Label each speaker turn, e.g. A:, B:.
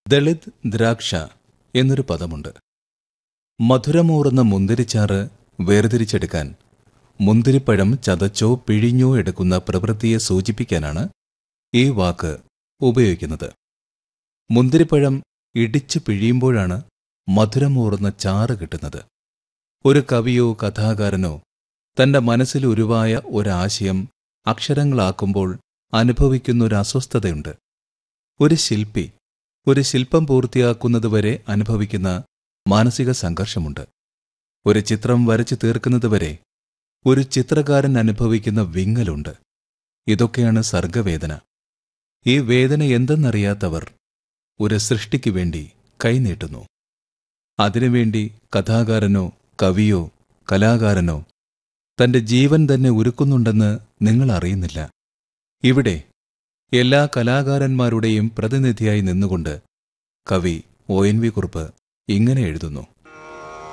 A: ദളിത് ദ്രാക്ഷ എന്നൊരു പദമുണ്ട് മധുരമൂറുന്ന മുന്തിരിച്ചാറ് വേർതിരിച്ചെടുക്കാൻ മുന്തിരിപ്പഴം ചതച്ചോ പിഴിഞ്ഞോ എടുക്കുന്ന പ്രവൃത്തിയെ സൂചിപ്പിക്കാനാണ് ഈ വാക്ക് ഉപയോഗിക്കുന്നത് മുന്തിരിപ്പഴം ഇടിച്ചു പിഴിയുമ്പോഴാണ് മധുരമൂറുന്ന ചാറ് കിട്ടുന്നത് ഒരു കവിയോ കഥാകാരനോ തന്റെ മനസ്സിൽ ഉരുവായ ഒരാശയം അക്ഷരങ്ങളാക്കുമ്പോൾ അനുഭവിക്കുന്ന ഒരു അസ്വസ്ഥതയുണ്ട് ഒരു ശില്പി ഒരു ശില്പം പൂർത്തിയാക്കുന്നതുവരെ അനുഭവിക്കുന്ന മാനസിക സംഘർഷമുണ്ട് ഒരു ചിത്രം വരച്ചു തീർക്കുന്നതുവരെ ഒരു ചിത്രകാരൻ അനുഭവിക്കുന്ന വിങ്ങലുണ്ട് ഇതൊക്കെയാണ് സർഗവേദന ഈ വേദന എന്തെന്നറിയാത്തവർ ഒരു സൃഷ്ടിക്ക് വേണ്ടി കൈനീട്ടുന്നു അതിനുവേണ്ടി കഥാകാരനോ കവിയോ കലാകാരനോ തന്റെ ജീവൻ തന്നെ ഉരുക്കുന്നുണ്ടെന്ന് നിങ്ങൾ അറിയുന്നില്ല ഇവിടെ എല്ലാ കലാകാരന്മാരുടെയും പ്രതിനിധിയായി നിന്നുകൊണ്ട് കവി ഒ എൻ വി കുറുപ്പ് ഇങ്ങനെ എഴുതുന്നു